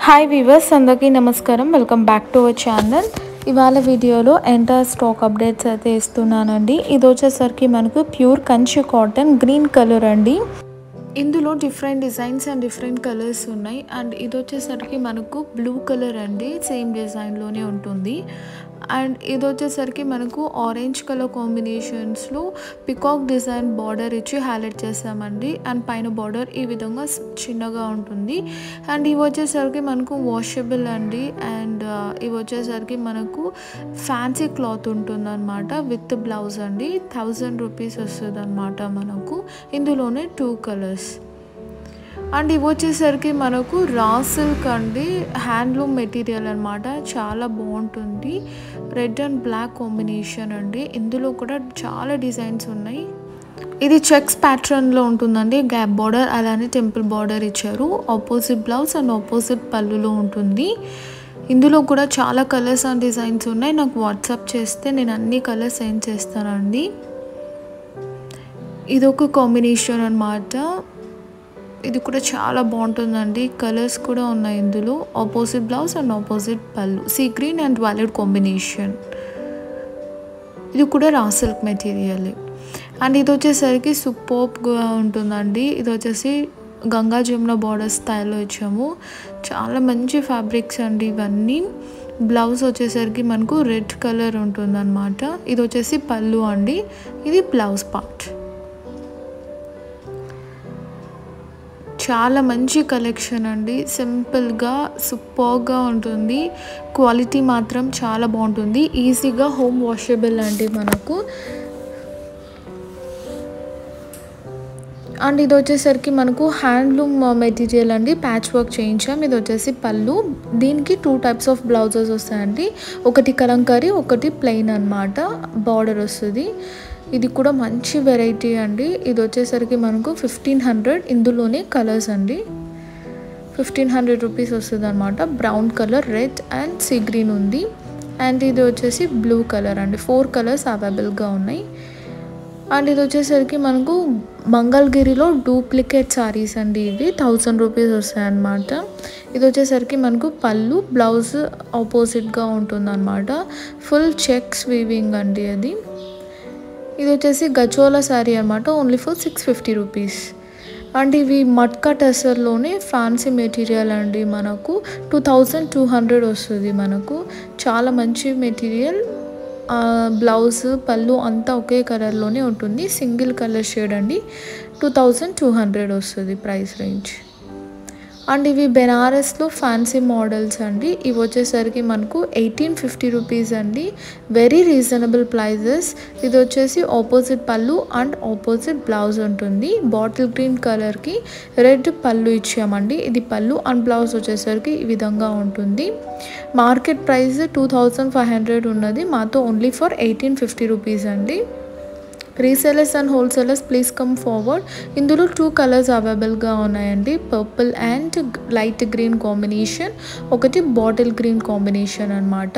hi viewers అందరికీ నమస్కారం welcome back to our channel ఇవాళ వీడియోలో ఎంటర్ స్టాక్ అప్డేట్స్ అయితే ఇస్తున్నానండి ఇది వచ్చేసరికి మనకు pure Kanchi cotton green colour అండి ఇందులో different designs and different colours ఉన్నాయి అండ్ ఇది వచ్చేసరికి మనకు బ్లూ కలర్ అండి సేమ్ డిజైన్లోనే ఉంటుంది అండ్ ఇది వచ్చేసరికి మనకు ఆరెంజ్ కలర్ కాంబినేషన్స్లో పికాక్ డిజైన్ బార్డర్ ఇచ్చి హైలైట్ చేసామండి అండ్ పైన బార్డర్ ఈ విధంగా స్- చిన్నగా ఉంటుంది అండ్ ఇవి వచ్చేసరికి మనకు వాషబుల్ అండి అండ్ ఇవి వచ్చేసరికి మనకు ఫ్యాన్సీ క్లాత్ ఉంటుంది అనమాట విత్ బ్లౌజ్ అండి థౌజండ్ రూపీస్ వస్తుంది అనమాట మనకు ఇందులోనే టూ కలర్స్ అండ్ ఇవి వచ్చేసరికి మనకు రా సిల్క్ అండి హ్యాండ్లూమ్ మెటీరియల్ అనమాట చాలా బాగుంటుంది రెడ్ అండ్ బ్లాక్ కాంబినేషన్ అండి ఇందులో కూడా చాలా డిజైన్స్ ఉన్నాయి ఇది చెక్స్ ప్యాటర్న్లో ఉంటుందండి గ్యాప్ బార్డర్ అలానే టెంపుల్ బార్డర్ ఇచ్చారు ఆపోజిట్ బ్లౌజ్ అండ్ ఆపోజిట్ పళ్ళులో ఉంటుంది ఇందులో కూడా చాలా కలర్స్ అండ్ డిజైన్స్ ఉన్నాయి నాకు వాట్సాప్ చేస్తే నేను అన్ని కలర్స్ సెండ్ చేస్తానండి ఇది ఒక కాంబినేషన్ అనమాట ఇది కూడా చాలా బాగుంటుందండి కలర్స్ కూడా ఉన్నాయి ఇందులో opposite blouse and opposite pallu sea green and వాలెడ్ కాంబినేషన్ ఇది కూడా రా సిల్క్ మెటీరియల్ అండ్ ఇది వచ్చేసరికి సూపర్గా ఉంటుందండి ఇది వచ్చేసి గంగా జమున బార్డర్ స్టైల్లో ఇచ్చాము చాలా మంచి ఫ్యాబ్రిక్స్ అండి ఇవన్నీ బ్లౌజ్ వచ్చేసరికి మనకు రెడ్ కలర్ ఉంటుందన్నమాట ఇది వచ్చేసి పళ్ళు అండి ఇది బ్లౌజ్ పార్ట్ చాలా మంచి కలెక్షన్ అండి సింపుల్గా సూపర్గా ఉంటుంది క్వాలిటీ మాత్రం చాలా బాగుంటుంది ఈజీగా హోమ్ వాషబుల్ అండి మనకు అండ్ ఇది వచ్చేసరికి మనకు హ్యాండ్లూమ్ మెటీరియల్ అండి ప్యాచ్ వర్క్ చేయించాం ఇది వచ్చేసి పళ్ళు దీనికి టూ టైప్స్ ఆఫ్ బ్లౌజెస్ వస్తాయండి ఒకటి కలంకారీ ఒకటి ప్లెయిన్ అన్నమాట బార్డర్ వస్తుంది ఇది కూడా మంచి వెరైటీ అండి ఇది వచ్చేసరికి మనకు ఫిఫ్టీన్ హండ్రెడ్ ఇందులోనే కలర్స్ అండి ఫిఫ్టీన్ హండ్రెడ్ రూపీస్ వస్తుంది అనమాట brown colour red and sea green ఉంది అండ్ ఇది వచ్చేసి బ్లూ కలర్ అండి ఫోర్ కలర్స్ అవైలబుల్గా ఉన్నాయి అండ్ ఇది వచ్చేసరికి మనకు మంగళగిరిలో డూప్లికేట్ సారీస్ అండి ఇవి థౌజండ్ రూపీస్ వస్తాయి అన్నమాట ఇది వచ్చేసరికి మనకు పళ్ళు బ్లౌజ్ ఆపోజిట్గా ఉంటుంది అనమాట ఫుల్ చెక్స్ వీవింగ్ అండి అది ఇది వచ్చేసి గచోలా శారీ అనమాట only for six fifty rupees and ఇవి మట్కా టెసర్లోనే ఫ్యాన్సీ మెటీరియల్ అండి మనకు టూ థౌజండ్ టూ హండ్రెడ్ వస్తుంది మనకు చాలా మంచి మెటీరియల్ బ్లౌజ్ పళ్ళు అంతా ఒకే కలర్లోనే ఉంటుంది సింగిల్ కలర్ షేడ్ అండి టూ థౌజండ్ టూ హండ్రెడ్ వస్తుంది ప్రైస్ రేంజ్ అండ్ ఇవి బెనారస్లో ఫ్యాన్సీ మోడల్స్ అండి ఇవి వచ్చేసరికి మనకు ఎయిటీన్ ఫిఫ్టీ రూపీస్ అండి వెరీ రీజనబుల్ ప్రైజెస్ ఇది వచ్చేసి opposite pallu and opposite blouse ఉంటుంది బాటిల్ గ్రీన్ కలర్కి రెడ్ పళ్ళు ఇచ్చామండి ఇది పళ్ళు అండ్ బ్లౌజ్ వచ్చేసరికి ఈ విధంగా ఉంటుంది market price two thousand five hundred ఉన్నది మాతో only for eighteen fifty rupees అండి resellers and wholesalers please come forward ఇందులో టూ కలర్స్ అవైలబుల్గా ఉన్నాయండి purple and light green combination ఒకటి బాటిల్ గ్రీన్ కాంబినేషన్ అనమాట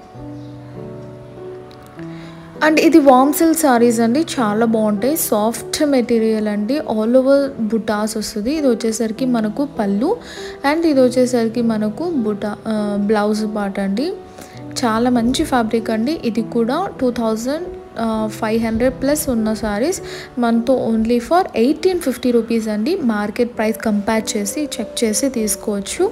అండ్ ఇది వామ్ సిల్క్ సారీస్ అండి చాలా బాగుంటాయి సాఫ్ట్ మెటీరియల్ అండి ఆల్ ఓవర్ బుటాస్ వస్తుంది ఇది వచ్చేసరికి మనకు పళ్ళు అండ్ ఇది వచ్చేసరికి మనకు బుటా బ్లౌజ్ పార్ట్ అండి చాలా మంచి ఫ్యాబ్రిక్ అండి ఇది కూడా two thousand five hundred plus ఉన్న సారీస్ మనతో only for eighteen fifty rupees అండి మార్కెట్ ప్రైస్ కంపేర్ చేసి చెక్ చేసి తీసుకోవచ్చు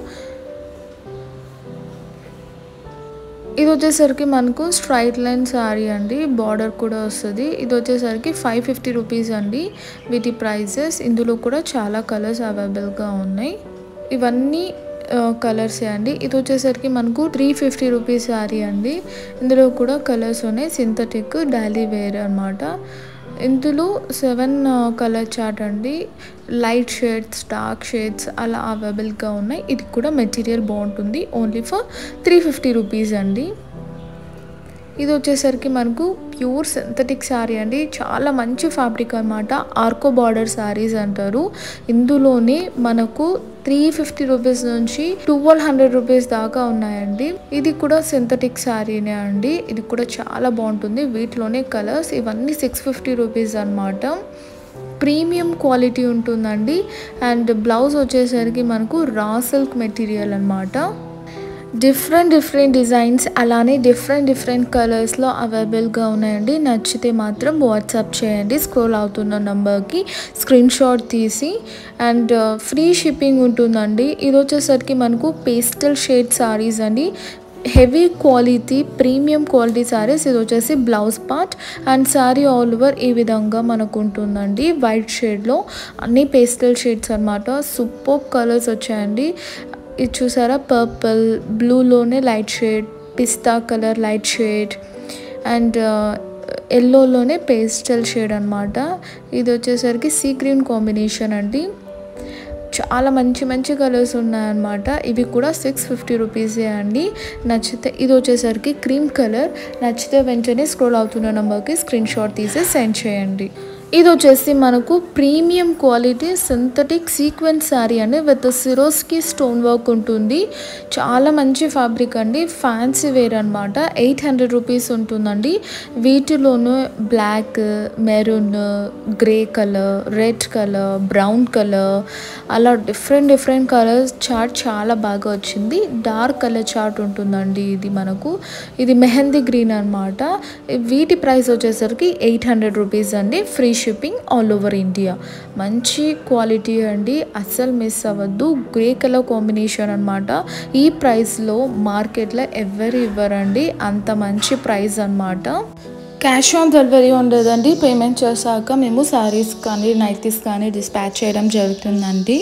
ఇది వచ్చేసరికి మనకు స్ట్రైట్ లైన్ శారీ అండి బార్డర్ కూడా వస్తుంది ఇది వచ్చేసరికి ఫైవ్ ఫిఫ్టీ రూపీస్ అండి వీటి ప్రైజెస్ ఇందులో కూడా చాలా కలర్స్ అవైలబుల్గా ఉన్నాయి ఇవన్నీ కలర్సే అండి ఇది వచ్చేసరికి మనకు త్రీ ఫిఫ్టీ రూపీస్ శారీ అండి ఇందులో కూడా కలర్స్ ఉన్నాయి సింథటిక్ డైలీ వేర్ అనమాట ఇందులో సెవెన్ కలర్ చార్ట్ అండి లైట్ షేడ్స్ డార్క్ షేడ్స్ అలా అవైలబుల్గా ఉన్నాయి ఇది కూడా మెటీరియల్ బాగుంటుంది only for three fifty rupees అండి ఇది వచ్చేసరికి మనకు ప్యూర్ సింథటిక్ శారీ అండి చాలా మంచి ఫ్యాబ్రిక్ అనమాట ఆర్కో బార్డర్ శారీస్ అంటారు ఇందులోనే మనకు త్రీ ఫిఫ్టీ రూపీస్ నుంచి ట్వెల్వ్ హండ్రెడ్ రూపీస్ దాకా ఉన్నాయండి ఇది కూడా సింథటిక్ శారీనే అండి ఇది కూడా చాలా బాగుంటుంది వీటిలోనే కలర్స్ ఇవన్నీ సిక్స్ ఫిఫ్టీ రూపీస్ అనమాట ప్రీమియం క్వాలిటీ ఉంటుందండి అండ్ బ్లౌజ్ వచ్చేసరికి మనకు రా సిల్క్ మెటీరియల్ అనమాట డిఫరెంట్ డిఫరెంట్ డిజైన్స్ అలానే డిఫరెంట్ డిఫరెంట్ కలర్స్లో అవైలబుల్గా ఉన్నాయండి నచ్చితే మాత్రం వాట్సాప్ చేయండి స్క్రోల్ అవుతున్న నంబర్కి స్క్రీన్ షాట్ తీసి అండ్ ఫ్రీ షిప్పింగ్ ఉంటుందండి ఇది వచ్చేసరికి మనకు పేస్టల్ షేడ్ సారీస్ అండి heavy quality premium quality saris ఇది వచ్చేసి blouse part and sari all over ఈ విధంగా మనకు ఉంటుందండి వైట్ షేడ్లో అన్ని పేస్టల్ షేడ్స్ అనమాట సూపర్ కలర్స్ వచ్చాయండి ఇది చూసారా పర్పుల్ బ్లూలోనే లైట్ షేడ్ పిస్తా కలర్ లైట్ షేడ్ అండ్ ఎల్లోలోనే పేస్టల్ షేడ్ అనమాట ఇది వచ్చేసరికి సీ గ్రీన్ కాంబినేషన్ అండి చాలా మంచి మంచి కలర్స్ ఉన్నాయన్నమాట ఇవి కూడా సిక్స్ ఫిఫ్టీ రూపీసే అండి నచ్చితే ఇది వచ్చేసరికి క్రీమ్ కలర్ నచ్చితే వెంటనే స్క్రోల్ అవుతున్న నెంబర్కి స్క్రీన్ షాట్ తీసి సెండ్ చేయండి ఇది వచ్చేసి మనకు premium quality synthetic sequence sari అండి విత్ సిరోస్కి స్టోన్ వర్క్ ఉంటుంది చాలా మంచి ఫ్యాబ్రిక్ అండి ఫ్యాన్సీ వేర్ అనమాట ఎయిట్ హండ్రెడ్ రూపీస్ ఉంటుందండి వీటిలోనూ black maroon grey colour red colour brown colour అలా డిఫరెంట్ డిఫరెంట్ కలర్స్ చార్ట్ చాలా బాగా వచ్చింది డార్క్ కలర్ చార్ట్ ఉంటుందండి ఇది మనకు ఇది మెహందీ గ్రీన్ అనమాట వీటి ప్రైస్ వచ్చేసరికి ఎయిట్ హండ్రెడ్ రూపీస్ అండి free shipping all over India మంచి క్వాలిటీ అండి అస్సలు మిస్ అవ్వద్దు గ్రే కలర్ కాంబినేషన్ అనమాట ఈ ప్రైస్లో మార్కెట్లో ఎవరు ఇవ్వరండి అంత మంచి ప్రైస్ అనమాట క్యాష్ ఆన్ డెలివరీ ఉండదండి పేమెంట్ చేశాక మేము సారీస్ కానీ నైటీస్ కానీ డిస్పాచ్ చేయడం జరుగుతుందండి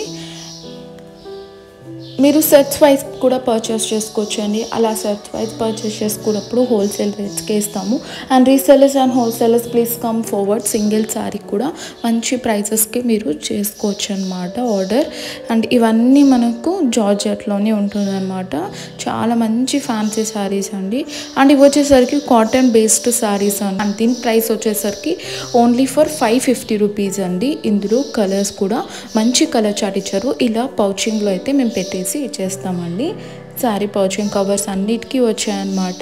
మీరు సెట్స్ వైజ్ కూడా పర్చేస్ చేసుకోవచ్చు అండి అలా సెట్స్ వైజ్ పర్చేస్ చేసుకున్నప్పుడు హోల్సేల్ రేట్స్కే ఇస్తాము and resellers and wholesalers please come forward single sari కూడా మంచి ప్రైసెస్కి మీరు చేసుకోవచ్చు అనమాట ఆర్డర్ అండ్ ఇవన్నీ మనకు జార్జెట్లోనే ఉంటుందన్నమాట చాలా మంచి ఫ్యాన్సీ శారీస్ అండి అండ్ ఇవి వచ్చేసరికి కాటన్ బేస్డ్ శారీస్ అండి అండ్ దీని ప్రైస్ వచ్చేసరికి only for five fifty rupees అండి ఇందులో కలర్స్ కూడా మంచి కలర్ చాట్ ఇచ్చారు ఇలా పౌచింగ్లో అయితే మేము పెట్టేసి ఇచ్చేస్తామండి శారీ పౌచింగ్ కవర్స్ అన్నిటికీ వచ్చాయన్నమాట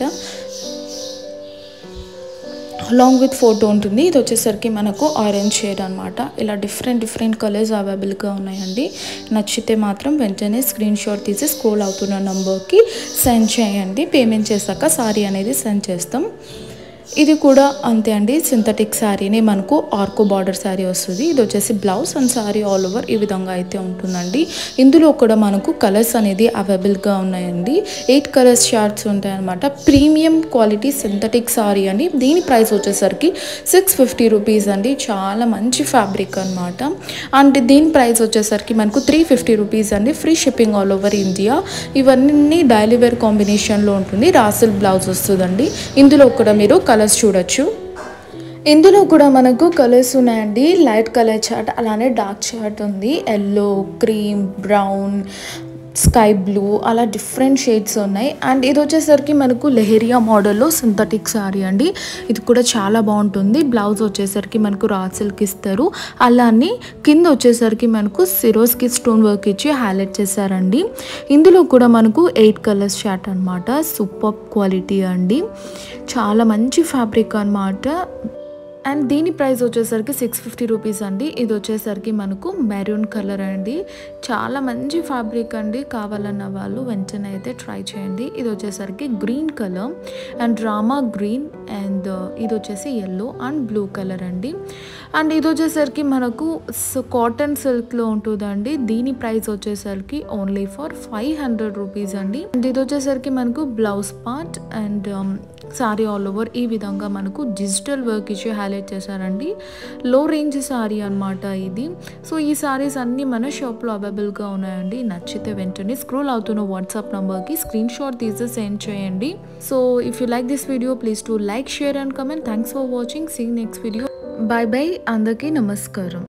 అలాంగ్ విత్ ఫోటో ఉంటుంది ఇది వచ్చేసరికి మనకు ఆరెంజ్ షేడ్ అనమాట ఇలా డిఫరెంట్ డిఫరెంట్ కలర్స్ అవైలబుల్గా ఉన్నాయండి నచ్చితే మాత్రం వెంటనే స్క్రీన్ షాట్ తీసి స్క్రోల్ అవుతున్న నంబర్కి సెండ్ చేయండి పేమెంట్ చేశాక సారీ అనేది సెండ్ చేస్తాం ఇది కూడా అంతే అండి సింథటిక్ శారీనే మనకు ఆర్కో బార్డర్ శారీ వస్తుంది ఇది వచ్చేసి blouse and sari all over ఈ విధంగా అయితే ఉంటుందండి ఇందులో కూడా మనకు కలర్స్ అనేది అవైలబుల్గా ఉన్నాయండి ఎయిట్ కలర్స్ షార్ట్స్ ఉంటాయన్నమాట ప్రీమియం క్వాలిటీ సింథటిక్ శారీ అండి దీని ప్రైస్ వచ్చేసరికి సిక్స్ ఫిఫ్టీ రూపీస్ అండి చాలా మంచి ఫ్యాబ్రిక్ అనమాట అండ్ దీని ప్రైస్ వచ్చేసరికి మనకు త్రీ ఫిఫ్టీ రూపీస్ అండి free shipping all over India ఇవన్నీ డైలీ వేర్ కాంబినేషన్లో ఉంటుంది రాసిల్ బ్లౌజ్ వస్తుందండి ఇందులో కూడా మీరు కలర్స్ చూడొచ్చు ఇందులో కూడా మనకు కలర్స్ ఉన్నాయండి లైట్ కలర్ చార్ట్ అలానే డార్క్ చార్ట్ ఉంది yellow cream brown sky blue అలా డిఫరెంట్ షేడ్స్ ఉన్నాయి అండ్ ఇది వచ్చేసరికి మనకు లెహరియా మోడల్లో సింథటిక్ సారీ అండి ఇది కూడా చాలా బాగుంటుంది బ్లౌజ్ వచ్చేసరికి మనకు రా సిల్క్ ఇస్తారు అలానే కింద వచ్చేసరికి మనకు సిరోస్కి స్టోన్ వర్క్ ఇచ్చి హైలైట్ చేశారండి ఇందులో కూడా మనకు ఎయిట్ కలర్స్ షార్ట్ అనమాట సూపర్ క్వాలిటీ అండి చాలా మంచి ఫ్యాబ్రిక్ అనమాట అండ్ దీని ప్రైస్ వచ్చేసరికి సిక్స్ ఫిఫ్టీ రూపీస్ అండి ఇది వచ్చేసరికి మనకు మెరూన్ కలర్ అండి చాలా మంచి ఫ్యాబ్రిక్ అండి కావాలన్న వాళ్ళు వెంటనే అయితే ట్రై చేయండి ఇది వచ్చేసరికి గ్రీన్ కలర్ అండ్ డ్రామా గ్రీన్ అండ్ ఇది వచ్చేసి ఎల్లో అండ్ బ్లూ కలర్ అండి అండ్ ఇది వచ్చేసరికి మనకు కాటన్ సిల్క్లో ఉంటుందండి దీని ప్రైస్ వచ్చేసరికి only for five hundred rupees అండి అండ్ ఇది వచ్చేసరికి మనకు blouse part and sari all over ఈ విధంగా మనకు డిజిటల్ వర్క్ ఇచ్చి హైలైట్ చేశారండి లో రేంజ్ సారీ అనమాట ఇది సో ఈ సారీస్ అన్నీ మన షాప్లో అవైలబుల్గా ఉన్నాయండి నచ్చితే వెంటనే స్క్రోల్ అవుతున్న వాట్సాప్ నెంబర్కి స్క్రీన్ షాట్ తీసి సెండ్ చేయండి so if you like this video please to like share and comment thanks for watching see next video bye bye అందరికీ నమస్కారం